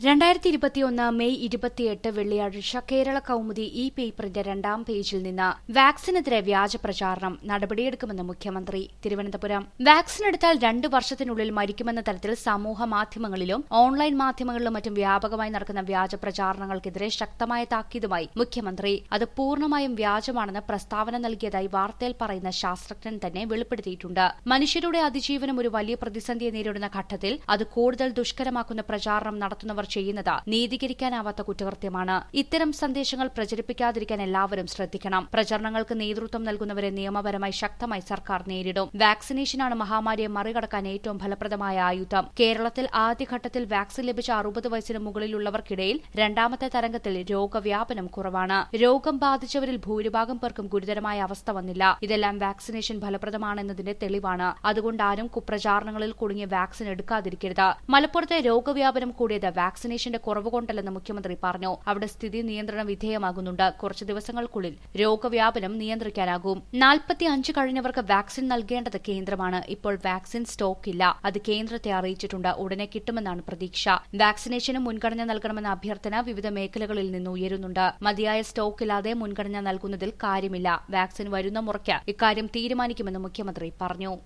രണ്ടായിരത്തി ഇരുപത്തിയൊന്ന് മെയ് ഇരുപത്തിയെട്ട് വെള്ളിയാഴ്ച കേരള കൌമുദി ഈ പേപ്പറിന്റെ രണ്ടാം പേജിൽ നിന്ന് വാക്സിനെതിരെ വ്യാജ പ്രചാരണം നടപടിയെടുക്കുമെന്ന് മുഖ്യമന്ത്രി തിരുവനന്തപുരം വാക്സിൻ എടുത്താൽ രണ്ടു വർഷത്തിനുള്ളിൽ മരിക്കുമെന്ന തരത്തിൽ സമൂഹ മാധ്യമങ്ങളിലും ഓൺലൈൻ മാധ്യമങ്ങളിലും മറ്റും വ്യാപകമായി നടക്കുന്ന വ്യാജ പ്രചാരണങ്ങൾക്കെതിരെ ശക്തമായ താക്കീതുമായി മുഖ്യമന്ത്രി അത് പൂർണ്ണമായും വ്യാജമാണെന്ന് പ്രസ്താവന നൽകിയതായി വാർത്തയിൽ പറയുന്ന ശാസ്ത്രജ്ഞൻ തന്നെ വെളിപ്പെടുത്തിയിട്ടുണ്ട് മനുഷ്യരുടെ അതിജീവനം ഒരു വലിയ പ്രതിസന്ധിയെ നേരിടുന്ന ഘട്ടത്തിൽ അത് കൂടുതൽ ദുഷ്കരമാക്കുന്ന പ്രചാരണം നടത്തുന്നവർ ചെയ്യുന്നത് നീതീകരിക്കാനാവാത്ത കുറ്റകൃത്യമാണ് ഇത്തരം സന്ദേശങ്ങൾ പ്രചരിപ്പിക്കാതിരിക്കാൻ എല്ലാവരും ശ്രദ്ധിക്കണം പ്രചരണങ്ങൾക്ക് നേതൃത്വം നൽകുന്നവരെ നിയമപരമായി ശക്തമായി സർക്കാർ നേരിടും വാക്സിനേഷനാണ് മഹാമാരിയെ മറികടക്കാൻ ഏറ്റവും ഫലപ്രദമായ ആയുധം കേരളത്തിൽ ആദ്യഘട്ടത്തിൽ വാക്സിൻ ലഭിച്ച അറുപത് വയസ്സിന് മുകളിലുള്ളവർക്കിടയിൽ രണ്ടാമത്തെ തരംഗത്തിൽ രോഗവ്യാപനം കുറവാണ് രോഗം ബാധിച്ചവരിൽ ഭൂരിഭാഗം പേർക്കും ഗുരുതരമായ അവസ്ഥ വന്നില്ല ഇതെല്ലാം വാക്സിനേഷൻ ഫലപ്രദമാണെന്നതിന്റെ തെളിവാണ് അതുകൊണ്ട് ആരും കുപ്രചാരണങ്ങളിൽ കുടുങ്ങിയ വാക്സിൻ എടുക്കാതിരിക്കരുത് മലപ്പുറത്തെ രോഗവ്യാപനം കൂടിയത് വാക്സിനേഷന്റെ കുറവ് കൊണ്ടല്ലെന്ന് മുഖ്യമന്ത്രി പറഞ്ഞു അവിടെ സ്ഥിതി നിയന്ത്രണ വിധേയമാകുന്നുണ്ട് കുറച്ച് ദിവസങ്ങൾക്കുള്ളിൽ രോഗവ്യാപനം നിയന്ത്രിക്കാനാകും നാൽപ്പത്തി അഞ്ച് കഴിഞ്ഞവർക്ക് വാക്സിൻ നൽകേണ്ടത് കേന്ദ്രമാണ് ഇപ്പോൾ വാക്സിൻ സ്റ്റോക്കില്ല അത് കേന്ദ്രത്തെ അറിയിച്ചിട്ടുണ്ട് ഉടനെ കിട്ടുമെന്നാണ് പ്രതീക്ഷ വാക്സിനേഷന് മുൻഗണന നൽകണമെന്ന അഭ്യർത്ഥന വിവിധ മേഖലകളിൽ നിന്ന് ഉയരുന്നുണ്ട് മതിയായ സ്റ്റോക്കില്ലാതെ മുൻഗണന നൽകുന്നതിൽ കാര്യമില്ല വാക്സിൻ വരുന്ന മുറയ്ക്ക് ഇക്കാര്യം തീരുമാനിക്കുമെന്ന് മുഖ്യമന്ത്രി പറഞ്ഞു